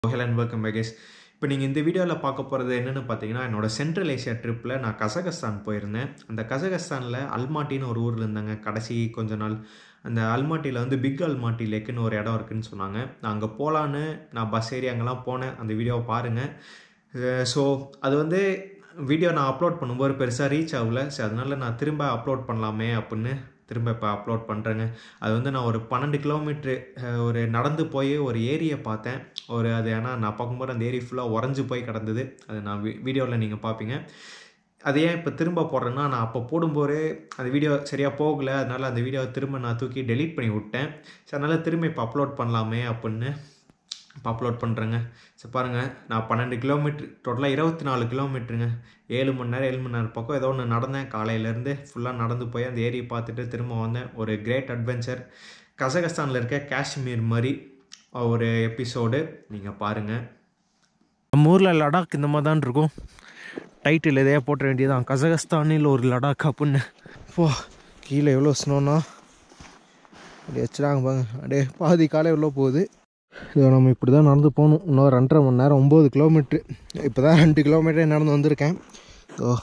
Hello and welcome பேகேஸ் இப்போ நீங்கள் இந்த வீடியோவில் பார்க்க போகிறது என்னென்னு பார்த்தீங்கன்னா என்னோட சென்ட்ரல் ஏஷியா ட்ரிப்பில் நான் கசகஸ்தான் போயிருந்தேன் அந்த கசகஸ்தானில் அல்மாட்டின்னு ஒரு ஊரில் இருந்தாங்க கடைசி கொஞ்ச நாள் அந்த அல்மாட்டியில் வந்து பிக் அல்மாட்டி லேக்குன்னு ஒரு இடம் இருக்குன்னு சொன்னாங்க நான் அங்கே போகலான்னு நான் பஸ் ஏறி அங்கெல்லாம் போனேன் அந்த வீடியோவை பாருங்கள் ஸோ அது வந்து வீடியோ நான் அப்லோட் பண்ணும்போது பெருசாக ரீச் ஆகல ஸோ அதனால் நான் திரும்ப அப்லோட் பண்ணலாமே அப்படின்னு திரும்ப இப்போ அப்லோட் பண்ணுறேங்க அது வந்து நான் ஒரு பன்னெண்டு கிலோமீட்ரு ஒரு நடந்து போய் ஒரு ஏரியை பார்த்தேன் ஒரு அது ஏன்னா நான் பார்க்கும்போது அந்த ஏரி ஃபுல்லாக உறைஞ்சி போய் கிடந்தது அது நான் வீடியோவில் நீங்கள் பார்ப்பீங்க அது ஏன் இப்போ திரும்ப போடுறேன்னா நான் அப்போ போடும்போதே அந்த வீடியோ சரியாக போகலை அதனால் அந்த வீடியோவை திரும்ப நான் தூக்கி டெலீட் பண்ணி விட்டேன் ஸோ அதனால் திரும்ப இப்போ அப்லோட் பண்ணலாமே அப்படின்னு இப்போ அப்லோட் பண்ணுறேங்க சரி பாருங்கள் நான் பன்னெண்டு கிலோமீட்ரு டோட்டலாக இருபத்தி நாலு கிலோமீட்டருங்க ஏழு மணி நேரம் ஏழு மணி நேரம் பக்கம் ஏதோ ஒன்று நடந்தேன் காலையிலேருந்து ஃபுல்லாக நடந்து போய் அந்த ஏரியை பார்த்துட்டு திரும்ப வந்தேன் ஒரு கிரேட் அட்வென்ச்சர் கசகஸ்தானில் இருக்க காஷ்மீர் மாதிரி ஒரு எபிசோடு நீங்கள் பாருங்கள் நம்ம ஊரில் லடாக் இந்த மாதிரி தான் இருக்கும் டைட்டில் இதையே போட்ட வேண்டியதான் கசகஸ்தானில் ஒரு லடாக் அப்படின்னு போ கீழே எவ்வளோ ஸ்னோனா அப்படியே வச்சுறாங்க பாங்க அப்படியே பாதி காலை எவ்வளோ போகுது இதோ நம்ம இப்படி தான் நடந்து போகணும் இன்னும் ரெண்டரை மணி நேரம் ஒம்பது கிலோமீட்ரு இப்போ தான் ரெண்டு கிலோமீட்டரே நடந்து வந்திருக்கேன் ஸோ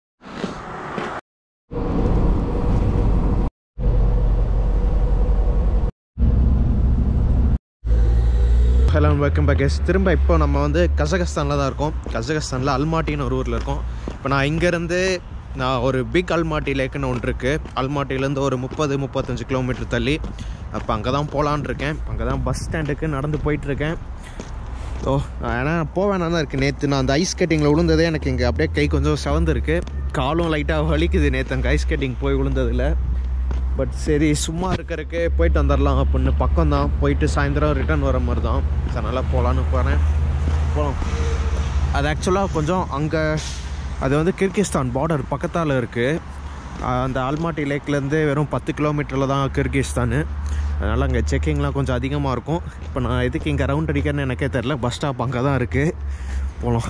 ஹலோ வெல்கம் பேக் எஸ் திரும்ப இப்போ நம்ம வந்து கசகஸ்தானில் தான் இருக்கோம் கசகஸ்தானில் அல்மாட்டின்னு ஒரு ஊரில் இருக்கோம் இப்போ நான் இங்கேருந்து நான் ஒரு பிக் அல்மாட்டி லேக்குன்னு ஒன்று இருக்குது அல்மாட்டிலேருந்து ஒரு முப்பது முப்பத்தஞ்சு கிலோமீட்டர் தள்ளி அப்போ அங்கே தான் போகலான் இருக்கேன் அங்கே தான் பஸ் ஸ்டாண்டுக்கு நடந்து போயிட்டுருக்கேன் ஓ ஏன்னா போவேனா தான் இருக்குது நேற்று நான் அந்த ஐஸ் ஸ்கேட்டிங்கில் விழுந்ததே எனக்கு இங்கே அப்படியே கை கொஞ்சம் செவந்துருக்கு காலும் லைட்டாக வலிக்குது நேற்று அங்கே ஐஸ் ஸ்கேட்டிங் போய் விழுந்ததில் பட் சரி சும்மா இருக்கிறதுக்கு போயிட்டு வந்துடலாம் அப்படின்னு பக்கம் தான் போயிட்டு சாயந்தரம் ரிட்டர்ன் வர மாதிரி தான் அதனால் போகலான்னு போகிறேன் போகலாம் அது ஆக்சுவலாக கொஞ்சம் அங்கே அது வந்து கிர்கிஸ்தான் பார்டர் பக்கத்தால் இருக்குது அந்த ஆல்மாட்டி லேக்லேருந்து வெறும் பத்து கிலோமீட்டரில் தான் கிர்கிஸ்தானு அதனால் அங்கே செக்கிங்லாம் கொஞ்சம் அதிகமாக இருக்கும் இப்போ நான் எதுக்கு இங்கே ரவுண்ட் அடிக்கிறேன்னு எனக்கே தெரில பஸ் ஸ்டாப் அங்கே தான் இருக்குது போகலாம்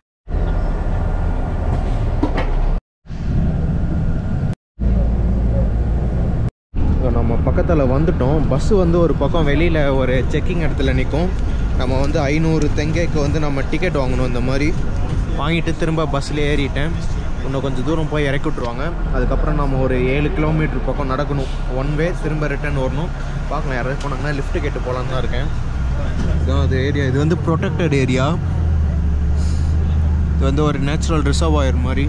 நம்ம பக்கத்தில் வந்துட்டோம் பஸ்ஸு வந்து ஒரு பக்கம் வெளியில் ஒரு செக்கிங் இடத்துல நிற்கும் நம்ம வந்து ஐநூறு தெங்கைக்கு வந்து நம்ம டிக்கெட் வாங்கணும் இந்த மாதிரி வாங்கிட்டு திரும்ப பஸ்ஸில் ஏறிட்டேன் இன்னும் கொஞ்சம் தூரம் போய் இறக்கி விட்ருவாங்க அதுக்கப்புறம் நம்ம ஒரு ஏழு கிலோமீட்டர் பக்கம் நடக்கணும் ஒன் வே திரும்ப ரிட்டர்ன் வரணும் பார்க்கலாம் யாராவது போனாங்கன்னா லிஃப்ட்டு கேட்டு போகலான்னு தான் இருக்கேன் இதுதான் அது ஏரியா இது வந்து ப்ரொடெக்டட் ஏரியா இது வந்து ஒரு நேச்சுரல் ரிசர்வாயர் மாதிரி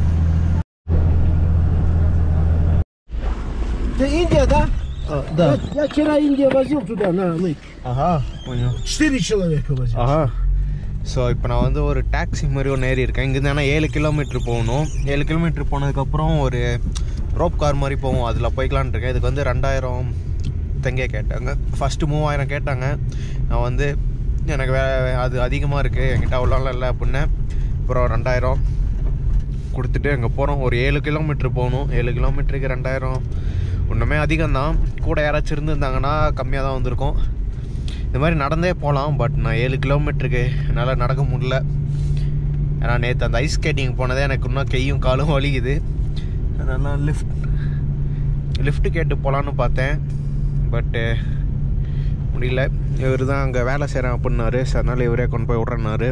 Это Индия, да? да. Я, я вчера Индия возил туда, на мыть. ஆஹா கொஞ்சம் Четыре человека возил. ஆஹா ஸோ இப்போ நான் வந்து ஒரு டாக்ஸி மாதிரி ஒன்று ஏறி இருக்கேன் இங்கேருந்து ஆனால் ஏழு கிலோமீட்டர் போகணும் ஏழு கிலோமீட்டர் போனதுக்கப்புறம் ஒரு ரோப் கார் மாதிரி போகும் அதில் போய்க்கலான் இருக்கேன் இதுக்கு வந்து ரெண்டாயிரம் தெங்கே கேட்டாங்க ஃபஸ்ட்டு மூவாயிரம் கேட்டாங்க நான் வந்து எனக்கு வே அது அதிகமாக இருக்குது என்கிட்ட அவ்வளோலாம் இல்லை அப்படின்னேன் அப்புறம் ரெண்டாயிரம் கொடுத்துட்டு அங்கே போகிறோம் ஒரு ஏழு கிலோமீட்டர் போகணும் ஏழு கிலோமீட்டருக்கு ரெண்டாயிரம் ஒன்றுமே அதிகம்தான் கூட யாராச்சும் இருந்திருந்தாங்கன்னா கம்மியாக தான் வந்திருக்கும் இந்த மாதிரி நடந்தே போகலாம் பட் நான் ஏழு கிலோமீட்டருக்கு என்னால் நடக்க முடியல ஏன்னா நேற்று அந்த ஐஸ் ஸ்கேட்டிங் போனதே எனக்கு இன்னும் கையும் காலும் வலிக்குது அதனால் லிஃப்ட் லிஃப்ட் கேட்டு போகலான்னு பார்த்தேன் பட்டு முடியல இவர் தான் அங்கே வேலை செய்கிறேன் அப்படின்னாரு ஸோ அதனால் இவரே கொண்டு போய் விட்றனாரு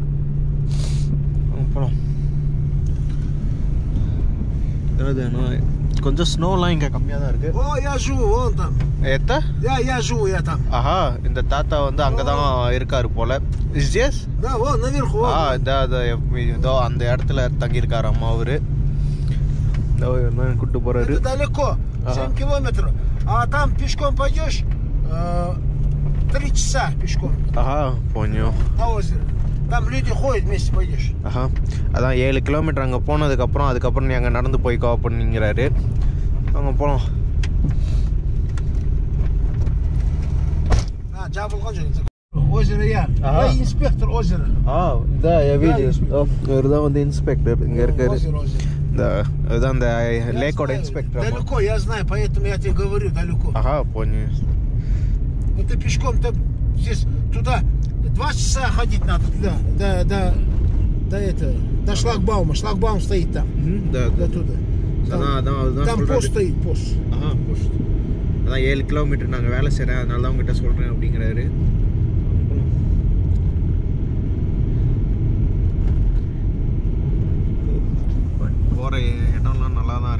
போகலாம் அதாவது நான் கொஞ்சம் ஸ்னோலாம் இங்கே கம்மியாக தான் இருக்குது О, я живу, вон там. எத்த Я, я живу, я там. ஆஹா இந்த தாத்தா வந்து அங்கே தான் இருக்காரு போல இஸ் Да, вон, наверху. ஆ вон. இதோ இதோ இதோ அந்த இடத்துல தங்கியிருக்காரு அம்மா அவரு இதோ என்ன கூப்பிட்டு போறாரு Это далеко, Ага. 7 километров. А там пешком пойдешь, э, 3 часа пешком ஆஹா போனியோ на озеро. Там люди ходят вместе, пойдешь. ஆஹா அதான் ஏழு கிலோமீட்டர் அங்கே போனதுக்கப்புறம் அதுக்கப்புறம் நீ அங்கே நடந்து போய்க்கோ அப்படிங்கிறாரு அங்கே போகலாம் А, Джабл Ходжин. Озеро я. Ага. Я инспектор озера. ஆ இந்த இவர் தான் வந்து இன்ஸ்பெக்டர் இங்கே இருக்காரு Озеро, озеро. இந்த இதுதான் இந்த Я லேக்கோட знаю, இன்ஸ்பெக்டர் Далеко, я знаю, поэтому я тебе говорю, далеко. ஆஹா போனி Ну ты пешком-то здесь туда два часа ходить надо туда, до, до, до этого, до шлагбаума. Шлагбаум стоит там, இந்த до туда. Там, அதான் அதான் அதுதான் там சொல்றாரு. пост стоит, пост. ஆஹா போஸ்ட் அதான் ஏழு கிலோமீட்டர் நாங்கள் வேலை செய்கிறேன் அதனால தான் உங்ககிட்ட சொல்கிறேன் அப்படிங்கிறாரு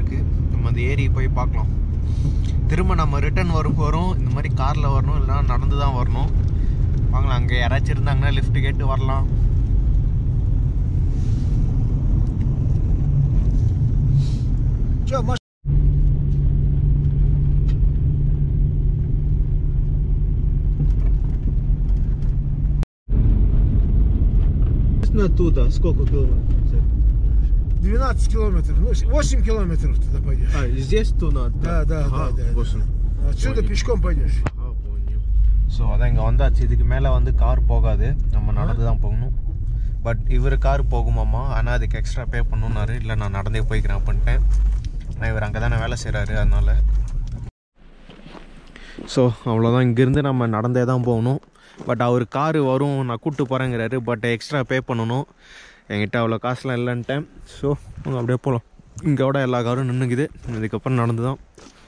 இருக்குது நம்ம அந்த ஏரி போய் பார்க்கலாம் திரும்ப நம்ம ரிட்டர்ன் வரும் போகிறோம் இந்த மாதிரி காரில் வரணும் இல்லைனா நடந்து தான் வரணும் வாங்கலாம் அங்கே யாராச்சும் இருந்தாங்கன்னா லிஃப்ட் கேட்டு வரலாம் Че, маш... Оттуда сколько километров? 12 километров, ну 8 километров туда пойдешь. А, здесь туда? Да, да, Ага, да, да. восемь. Отсюда понял. пешком пойдешь. Ага, понял. ஸோ அதான் இங்கே வந்தாச்சு இதுக்கு மேலே வந்து கார் போகாது நம்ம நடந்து தான் போகணும் பட் இவர் கார் போகுமாம்மா ஆனால் அதுக்கு எக்ஸ்ட்ரா பே பண்ணணுன்னாரு இல்லை நான் நடந்தே போய்க்கிறேன் பண்ணிட்டேன் ஆனால் இவர் அங்கே தானே வேலை செய்கிறாரு அதனால் ஸோ அவ்வளோதான் இங்கேருந்து நம்ம நடந்தே தான் போகணும் பட் அவர் கார் வரும் நான் கூப்பிட்டு போகிறேங்கிறாரு பட் எக்ஸ்ட்ரா பே பண்ணணும் என்கிட்ட அவ்வளோ காசுலாம் இல்லைன்ட்டேன் ஸோ அவங்க அப்படியே போகலாம் இங்கோட எல்லா காரும் நின்றுக்குது இதுக்கப்புறம் நடந்து தான்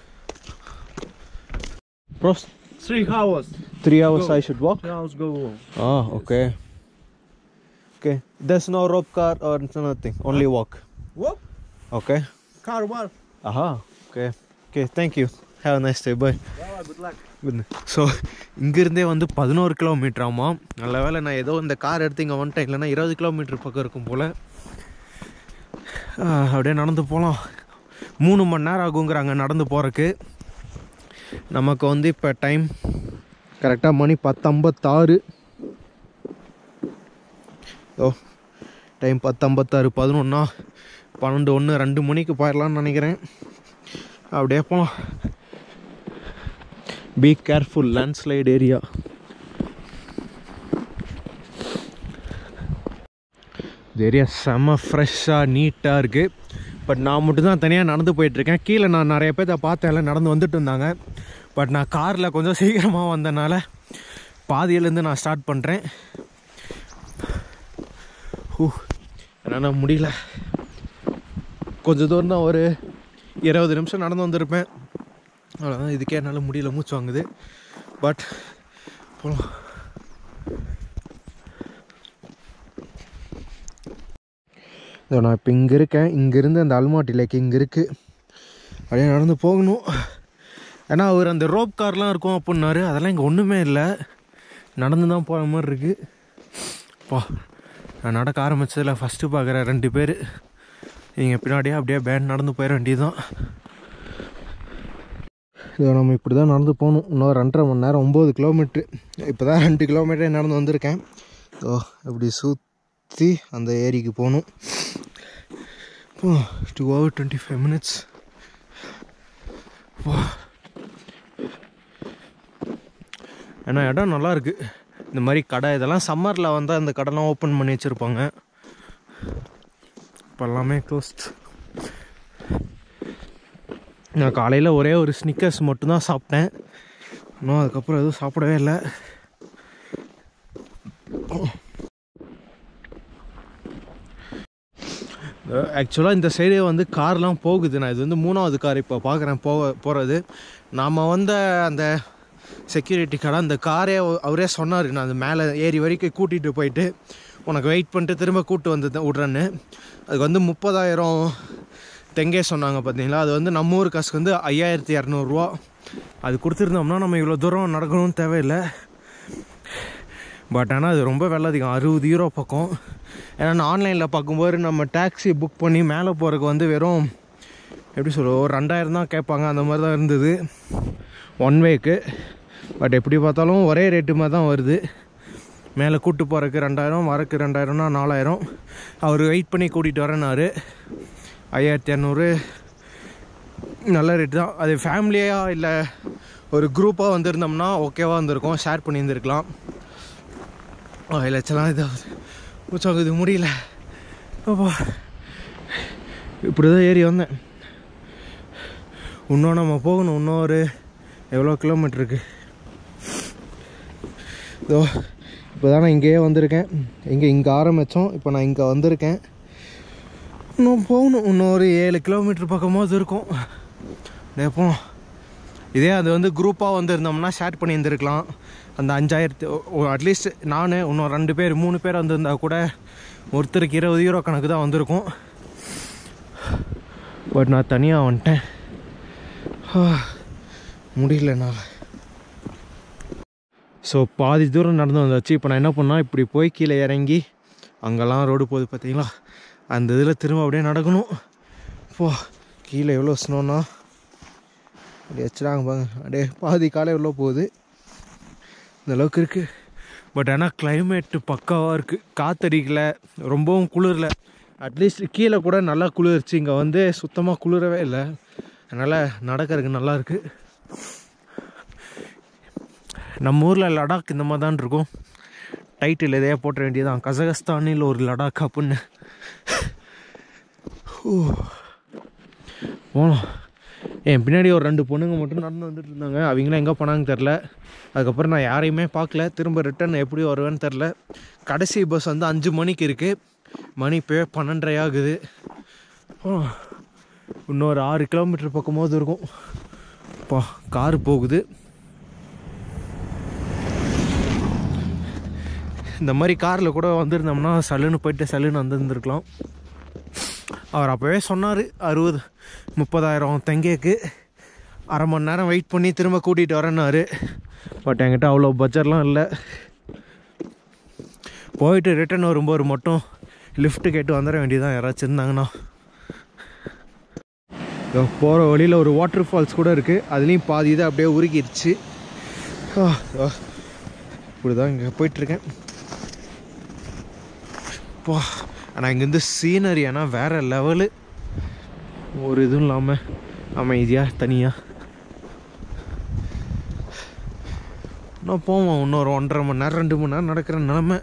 bros Three hours. Three hours I should walk Three hours go on. Ah, okay. Okay. There's no rope car or nothing. Only walk. What? Okay. Car one. Aha. Okay. Okay. Thank you. Have a nice day. Bye. Yeah, good luck. So இங்கேருந்தே வந்து பதினோரு kilometre ஆமாம் நல்ல வேளை நான் ஏதோ இந்த car எடுத்து இங்கே வந்துட்டேன் இல்லைன்னா இருபது கிலோமீட்டர் பக்கம் இருக்கும் போல் அப்படியே நடந்து போகலாம் மூணு மணி நேரம் ஆகுங்கிறாங்க நடந்து போகிறக்கு நமக்கு வந்து இப்போ டைம் கரெக்டாக மணி பத்து ஐம்பத்தாறு ஓ டைம் பத்து ஐம்பத்தாறு பதினொன்னா பன்னெண்டு ஒன்று ரெண்டு மணிக்கு போயிடலான்னு நினைக்கிறேன் அப்படியே போகலாம் பி கேர்ஃபுல் லேண்ட்ஸ்லைட் ஏரியா இந்த ஏரியா செம்ம ஃப்ரெஷ்ஷாக நீட்டாக இருக்குது பட் நான் மட்டும் தான் தனியாக நடந்து போயிட்டுருக்கேன் கீழே நான் நிறைய பேர்த்த பார்த்தேன் எல்லாம் நடந்து வந்துட்டு இருந்தாங்க பட் நான் காரில் கொஞ்சம் சீக்கிரமாக வந்தனால பாதியிலேருந்து நான் ஸ்டார்ட் பண்ணுறேன் ஹூ என்னால் முடியல கொஞ்சம் தூரம் தான் ஒரு இருபது நிமிஷம் நடந்து வந்திருப்பேன் அவ்வளோதான் இதுக்கே என்னால் முடியல மூச்சு வாங்குது பட் போகலாம் இதோ நான் இப்போ இங்கே இருக்கேன் இங்கேருந்து அந்த அல்மாட்டி லேக் இங்கே இருக்குது அப்படியே நடந்து போகணும் ஏன்னா அவர் அந்த ரோப் கார்லாம் இருக்கும் அப்படின்னாரு அதெல்லாம் இங்கே ஒன்றுமே இல்லை நடந்து தான் போகிற மாதிரி இருக்குது பா நான் நடக்க ஆரம்பித்ததில் ஃபஸ்ட்டு பார்க்குற ரெண்டு பேர் இங்கே பின்னாடியே அப்படியே பேண்ட் நடந்து போயிட வேண்டியதுதான் இதோ நம்ம இப்படி தான் நடந்து போகணும் இன்னும் ரெண்டரை மணி நேரம் ஒம்பது கிலோமீட்ரு இப்போ தான் ரெண்டு கிலோமீட்டரே நடந்து வந்திருக்கேன் ஓ இப்படி சுற்றி அந்த ஏரிக்கு போகணும் two hour twenty five minutes ஏன்னா இடம் நல்லா இருக்கு இந்த மாதிரி கடை இதெல்லாம் சம்மரில் வந்தால் இந்த கடைலாம் ஓப்பன் பண்ணி வச்சுருப்பாங்க இப்போ எல்லாமே க்ளோஸ்ட் நான் காலையில் ஒரே ஒரு ஸ்னிக்கர்ஸ் மட்டும்தான் சாப்பிட்டேன் இன்னும் அதுக்கப்புறம் எதுவும் சாப்பிடவே இல்லை ஆக்சுவலாக இந்த சைடே வந்து கார்லாம் போகுது நான் இது வந்து மூணாவது கார் இப்போ பார்க்குறேன் போக போகிறது நாம் வந்த அந்த செக்யூரிட்டி கடை அந்த காரே அவ- அவரே சொன்னார் நான் அந்த மேலே ஏறி வரைக்கும் கூட்டிகிட்டு போயிட்டு உனக்கு வெயிட் பண்ணிட்டு திரும்ப கூட்டு வந்து தான் விட்றேன்னு அதுக்கு வந்து முப்பதாயிரம் தெங்கே சொன்னாங்க பார்த்தீங்களா அது வந்து நம்ம ஊர் காசுக்கு வந்து ஐயாயிரத்தி இரநூறுவா அது கொடுத்துருந்தோம்னா நம்ம இவ்வளோ தூரம் நடக்கணும்னு தேவையில்லை பட் ஆனால் அது ரொம்ப விலை அதிகம் அறுபது யூரோ பக்கம் ஏன்னா நான் ஆன்லைனில் பார்க்கும்போது நம்ம டாக்ஸி புக் பண்ணி மேலே போகிறதுக்கு வந்து வெறும் எப்படி சொல்ல ஒரு ரெண்டாயிரம் தான் கேட்பாங்க அந்த மாதிரி தான் இருந்தது ஒன் வேக்கு பட் எப்படி பார்த்தாலும் ஒரே ரேட்டு மாதிரி தான் வருது மேலே கூட்டு போகிறதுக்கு ரெண்டாயிரம் வரக்கு ரெண்டாயிரம்னா நாலாயிரம் அவர் வெயிட் பண்ணி கூட்டிகிட்டு வரேன்னாரு ஐயாயிரத்தி இரநூறு நல்ல ரேட்டு தான் அது ஃபேமிலியாக இல்லை ஒரு குரூப்பாக வந்திருந்தோம்னா ஓகேவாக இருந்திருக்கும் ஷேர் பண்ணி இருந்திருக்கலாம் இலச்சலாம் இதாவது மூச்சாங்க இது முடியல அப்பா இப்படி தான் ஏறி வந்தேன் இன்னும் நம்ம போகணும் இன்னும் ஒரு எவ்வளோ கிலோமீட்டருக்கு இதோ இப்போ தான் நான் இங்கேயே வந்திருக்கேன் இங்கே இங்கே ஆரம்பித்தோம் இப்போ நான் இங்கே வந்திருக்கேன் இன்னும் போகணும் இன்னும் ஒரு ஏழு கிலோமீட்டர் பக்கமாவது இருக்கும் டே போகணும் இதே அது வந்து குரூப்பாக வந்திருந்தோம்னா ஷேர் பண்ணி இருந்திருக்கலாம் அந்த அஞ்சாயிரத்து அட்லீஸ்ட் நான் இன்னும் ரெண்டு பேர் மூணு பேர் வந்திருந்தா கூட ஒருத்தருக்கு இருபது யூரோ கணக்கு தான் வந்திருக்கும் பட் நான் தனியாக வந்துட்டேன் ஆ, முடியல என்னால் ஸோ பாதி தூரம் நடந்து வந்தாச்சு இப்போ நான் என்ன பண்ணால் இப்படி போய் கீழே இறங்கி அங்கெல்லாம் ரோடு போகுது பார்த்தீங்களா அந்த இதில் திரும்ப அப்படியே நடக்கணும் போ கீழே எவ்வளோ ஸ்னோன்னா அப்படியே வச்சுடாங்க பாங்க அப்படியே பாதி காலை எவ்வளோ போகுது இந்த அளவுக்கு இருக்குது பட் ஆனால் கிளைமேட்டு பக்காவாக இருக்குது காத்தடிக்கல ரொம்பவும் குளிரல அட்லீஸ்ட் கீழே கூட நல்லா குளிர்ச்சு இங்கே வந்து சுத்தமாக குளிரவே இல்லை அதனால் நடக்கிறதுக்கு நல்லா இருக்குது நம்ம ஊரில் லடாக் இந்த மாதிரி தான் இருக்கும் டைட்டில் எதையா போட்ட வேண்டியதான் கசகஸ்தானில் ஒரு லடாக் அப்படின்னு ஹூ. போனோம் என் பின்னாடி ஒரு ரெண்டு பொண்ணுங்க மட்டும் நடந்து வந்துட்டு இருந்தாங்க அவங்களாம் எங்கே போனாங்கன்னு தெரில அதுக்கப்புறம் நான் யாரையுமே பார்க்கல திரும்ப ரிட்டர்ன் எப்படி வருவேன்னு தெரில கடைசி பஸ் வந்து அஞ்சு மணிக்கு இருக்குது மணி இப்போ பன்னெண்டரை ஆகுது ஆ, இன்னொரு ஆறு கிலோமீட்டர் பக்கமாவது இருக்கும் பா கார் போகுது இந்த மாதிரி காரில் கூட வந்திருந்தோம்னா சல்லுன்னு போயிட்டு சல்லுன்னு வந்திருந்துருக்கலாம் அவர் அப்போவே சொன்னார் அறுபது முப்பதாயிரம் தெங்கேக்கு அரை மணி நேரம் வெயிட் பண்ணி திரும்ப கூட்டிகிட்டு வரேன்னாரு பட் என்கிட்ட அவ்வளோ பட்ஜெட்லாம் இல்லை போயிட்டு ரிட்டர்ன் வரும்போது மட்டும் லிஃப்ட் கேட்டு வந்துட வேண்டியதான் யாராச்சும் இருந்தாங்கன்னா போகிற வழியில் ஒரு வாட்டர் ஃபால்ஸ் கூட இருக்குது அதுலேயும் பாதி இதை அப்படியே உருகிருச்சு ஆ, ஆ. இப்படி தான் இங்கே போயிட்டுருக்கேன் பா ஆனால் இங்கேருந்து சீனரி ஆனால் வேறு லெவலு ஒரு இதுவும் இல்லாமல் அமைதியாக தனியாக இன்னும் போவோம் இன்னொரு ஒன்றரை மணி நேரம் ரெண்டு மணி நேரம் நடக்கிற நிலமை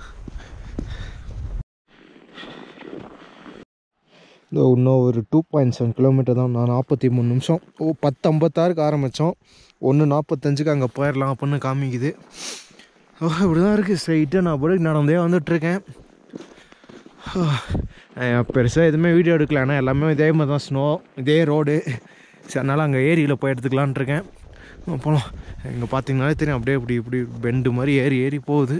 இதோ இன்னும் ஒரு டூ பாயிண்ட் செவன் கிலோமீட்டர் தான் நான் நாற்பத்தி மூணு நிமிஷம் ஓ பத்து ஐம்பத்தாறுக்கு ஆரம்பித்தோம் ஒன்று நாற்பத்தஞ்சுக்கு அங்கே போயிடலாம் அப்படின்னு காமிக்குது ஓ இப்படி தான் இருக்குது ஸ்ட்ரைட்டாக நான் போய் நடந்தே வந்துட்டுருக்கேன் பெருசாக எதுவுமே வீடியோ எடுக்கல ஆனால் எல்லாமே இதே மாதிரி தான் ஸ்னோ இதே ரோடு சரி அதனால் அங்கே ஏரியில் போய் எடுத்துக்கலான்னு இருக்கேன் போகலாம் இங்கே பார்த்தீங்கன்னாலே தெரியும் அப்படியே இப்படி இப்படி பெண்டு மாதிரி ஏறி ஏறி போகுது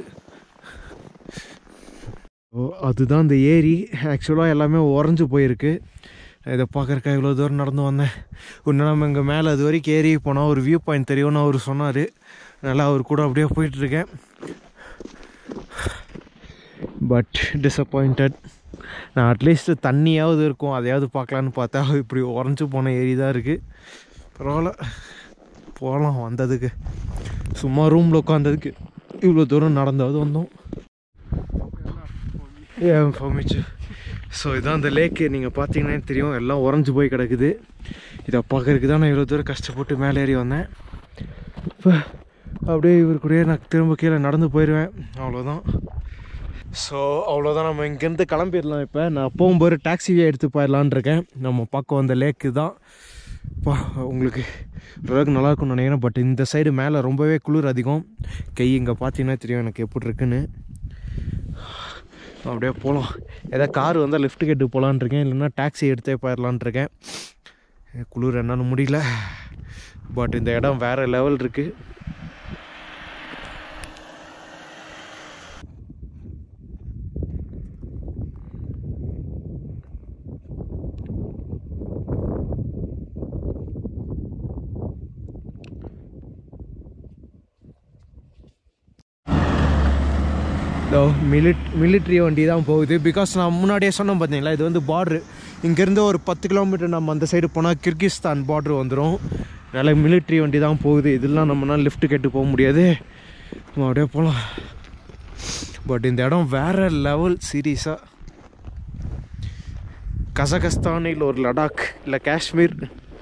ஓ அதுதான் இந்த ஏரி ஆக்சுவலாக எல்லாமே உறைஞ்சு போயிருக்கு இதை பார்க்குறக்கா இவ்வளோ தூரம் நடந்து வந்தேன் இன்னும் நம்ம இங்கே மேலே அது வரைக்கும் ஏறி போனால் ஒரு வியூ பாயிண்ட் தெரியும்னு அவர் சொன்னார் அதனால் அவர் கூட அப்படியே போயிட்டுருக்கேன் பட் டிசப்பாயிண்டட் நான் அட்லீஸ்ட் தண்ணியாவது இருக்கும் அதையாவது பார்க்கலான்னு பார்த்தா இப்படி உறைஞ்சு போன ஏரி தான் இருக்குது பரவாயில்ல போகலாம் வந்ததுக்கு சும்மா ரூமில் உட்காந்ததுக்கு இவ்வளோ தூரம் நடந்தாவது வந்தோம் ஏன் ஃபமிச்சு ஸோ இதான் அந்த லேக்கு நீங்கள் பார்த்தீங்கன்னா தெரியும் எல்லாம் உறைஞ்சு போய் கிடக்குது இதை பார்க்கறதுக்கு தான் நான் இவ்வளோ தூரம் கஷ்டப்பட்டு மேலே ஏறி வந்தேன் இப்போ அப்படியே இவர் கூடயே நான் திரும்ப கீழே நடந்து போயிடுவேன் அவ்வளோதான் ஸோ அவ்வளோதான் நம்ம இங்கேருந்து கிளம்பிடலாம் இப்போ நான் போகும்போது டாக்ஸிவே எடுத்து போயிடலான் இருக்கேன் நம்ம பார்க்க வந்த லேக்கு தான் பா உங்களுக்கு ஓரளவுக்கு நல்லா இருக்கும்னு நினைக்கிறேன் பட் இந்த சைடு மேலே ரொம்பவே குளிர் அதிகம் கை இங்கே பார்த்தீங்கன்னா தெரியும் எனக்கு எப்படி இருக்குன்னு அப்படியே போகலாம் ஏதாவது கார் வந்தால் லிஃப்ட் கேட்டு போகலான் இருக்கேன் இல்லைன்னா டாக்ஸி எடுத்தே போயிடலான் இருக்கேன் குளிர் என்னன்னு முடியல பட் இந்த இடம் வேறு லெவல் இருக்குது இதோ மிலிட் மிலிட்ரி வண்டி தான் போகுது பிகாஸ் நான் முன்னாடியே சொன்னேன் பார்த்தீங்களா இது வந்து பார்ட்ரு இங்கேருந்து ஒரு பத்து கிலோமீட்டர் நம்ம அந்த சைடு போனால் கிர்கிஸ்தான் பார்ட்ரு வந்துடும் அதனால் மிலிட்ரி வண்டி தான் போகுது இதெல்லாம் நம்மளால் லிஃப்ட் கேட்டு போக முடியாது நம்ம அப்படியே போகலாம் பட் இந்த இடம் வேறு லெவல் சீரியஸாக கசகஸ்தான் இல்லை ஒரு லடாக் இல்லை காஷ்மீர்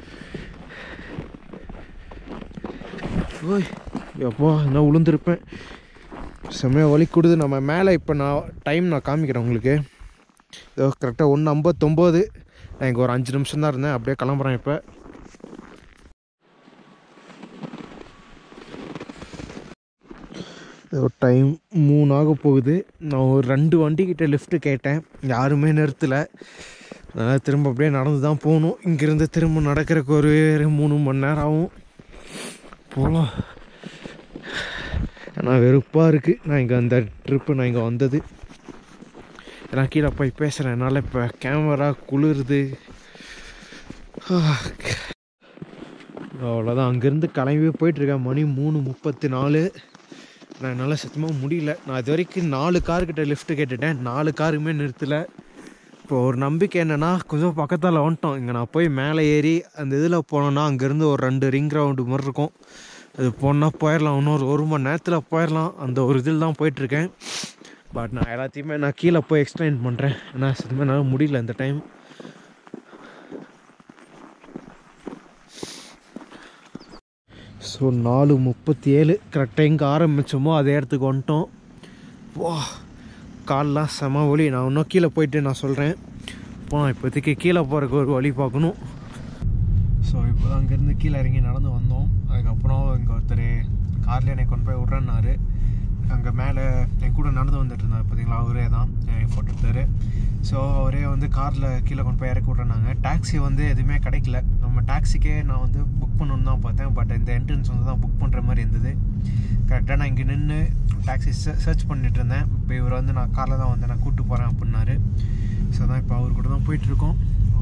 ஓய் எப்போ நான் உளுந்திருப்பேன் செம்மையாக வலி கொடுது நம்ம மேலே இப்போ நான் டைம் நான் காமிக்கிறேன் உங்களுக்கு இதோ கரெக்டாக ஒன்று ஐம்பத்தொம்போது நான் இங்கே ஒரு அஞ்சு நிமிஷம் தான் இருந்தேன் அப்படியே கிளம்புறேன் இப்போ டைம் மூணு ஆக போகுது நான் ஒரு ரெண்டு வண்டிக்கிட்ட லிஃப்ட்டு கேட்டேன் யாருமே நிறுத்தலை அதனால் திரும்ப அப்படியே நடந்து தான் போகணும் இங்கேருந்து திரும்ப நடக்கிறதுக்கு ஒரு மூணு மணி நேரம் ஆகும் போகலாம் ஆனால் வெறுப்பாக இருக்குது நான் இங்கே அந்த ட்ரிப்பு நான் இங்கே வந்தது நான் கீழே போய் பேசுகிறேன் என்னால் இப்போ கேமரா குளிருது அவ்வளோதான் அங்கேருந்து கிளம்பி போயிட்டுருக்கேன் மணி மூணு முப்பத்தி நாலு நான் என்னால் சத்தியமாக முடியல நான் இது வரைக்கும் நாலு கார்கிட்ட லிஃப்ட் கேட்டுட்டேன் நாலு காருமே நிறுத்தலை இப்போ ஒரு நம்பிக்கை என்னென்னா கொஞ்சம் பக்கத்தில் வந்துட்டோம் இங்கே நான் போய் மேலே ஏறி அந்த இதில் போனோன்னா அங்கேருந்து ஒரு ரெண்டு ரிங் ரவுண்டு மாதிரி இருக்கும் அது போனால் போயிடலாம் இன்னொரு ஒரு மணி நேரத்தில் போயிடலாம் அந்த ஒரு இதில் தான் போயிட்டுருக்கேன் பட் நான் எல்லாத்தையுமே நான் கீழே போய் எக்ஸ்பிளைன் பண்ணுறேன் ஏன்னா சத்தியமாக என்னால் முடியல இந்த டைம் ஸோ நாலு முப்பத்தி ஏழு கரெக்டாக எங்கே ஆரம்பித்தோமோ அதே இடத்துக்கு வந்துட்டோம் வா கால்லாம் செம வலி நான் இன்னும் கீழே போயிட்டு நான் சொல்கிறேன் போனால் இப்போதைக்கு கீழே போகிறதுக்கு ஒரு வழி பார்க்கணும் ஸோ இப்போ தான் அங்கேருந்து கீழே இறங்கி நடந்து வந்தோம் அதுக்கப்புறம் இங்கே ஒருத்தர் காரில் என்னை கொண்டு போய் விட்றேன்னாரு அங்கே மேலே என் கூட நடந்து வந்துட்டு இருந்தார் பார்த்தீங்களா அவரே தான் ஃபோட்டோ எடுத்தார் ஸோ அவரே வந்து காரில் கீழே கொண்டு போய் இறக்கி விட்றேனாங்க டாக்ஸி வந்து எதுவுமே கிடைக்கல நம்ம டாக்ஸிக்கே நான் வந்து புக் பண்ணணுன்னு தான் பார்த்தேன் பட் இந்த என்ட்ரன்ஸ் வந்து தான் புக் பண்ணுற மாதிரி இருந்தது கரெக்டாக நான் இங்கே நின்று டாக்ஸி சர்ச் பண்ணிட்டு இருந்தேன் இப்போ இவர் வந்து நான் காரில் தான் வந்து நான் கூப்பிட்டு போகிறேன் அப்படின்னாரு ஸோ தான் இப்போ அவர் கூட தான் போயிட்டுருக்கோம்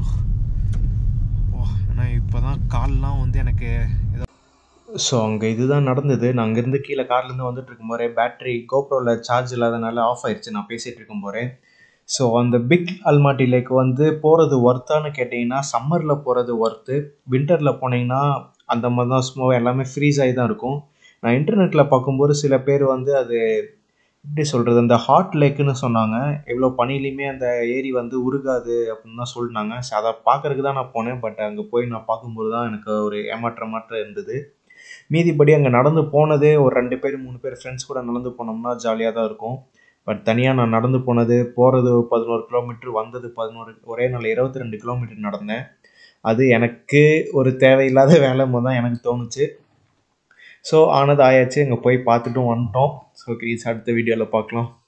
ஓ ஏன்னா இப்போ தான் கால்லாம் வந்து எனக்கு ஏதோ ஸோ அங்கே இதுதான் நடந்தது நான் அங்கேருந்து கீழே கார்லேருந்து வந்துட்டு இருக்கும் போதே பேட்டரி கோப்ரோவில் சார்ஜ் இல்லாதனால ஆஃப் ஆயிடுச்சு நான் பேசிகிட்டு இருக்கும் போதே ஸோ அந்த பிக் அல்மாட்டி லேக் வந்து போகிறது ஒர்த்தான்னு கேட்டிங்கன்னா சம்மரில் போகிறது ஒர்த்து வின்டரில் போனீங்கன்னா அந்த மாதிரி தான் சும்மா எல்லாமே ஃப்ரீஸ் ஆகி தான் இருக்கும் நான் இன்டர்நெட்டில் பார்க்கும்போது சில பேர் வந்து அது எப்படி சொல்கிறது அந்த ஹாட் லேக்குன்னு சொன்னாங்க எவ்வளோ பனிலையுமே அந்த ஏரி வந்து உருகாது அப்படின்னு தான் சொல்லிட்டாங்க ஸோ அதை பார்க்கறதுக்கு தான் நான் போனேன் பட் அங்கே போய் நான் பார்க்கும்போது தான் எனக்கு ஒரு ஏமாற்றமாற்றம் இருந்தது மீதிப்படி அங்கே நடந்து போனதே ஒரு ரெண்டு பேர் மூணு பேர் ஃப்ரெண்ட்ஸ் கூட நடந்து போனோம்னா ஜாலியாக தான் இருக்கும் பட் தனியாக நான் நடந்து போனது போகிறது பதினோரு கிலோமீட்டர் வந்தது பதினோரு ஒரே நாள் இருபத்தி ரெண்டு கிலோமீட்டர் நடந்தேன் அது எனக்கு ஒரு தேவையில்லாத வேலை மாதிரி தான் எனக்கு தோணுச்சு ஸோ ஆனது ஆயாச்சு அங்கே போய் பார்த்துட்டும் வந்துட்டோம் ஸோ ப்ளீஸ் அடுத்த வீடியோவில் பார்க்கலாம்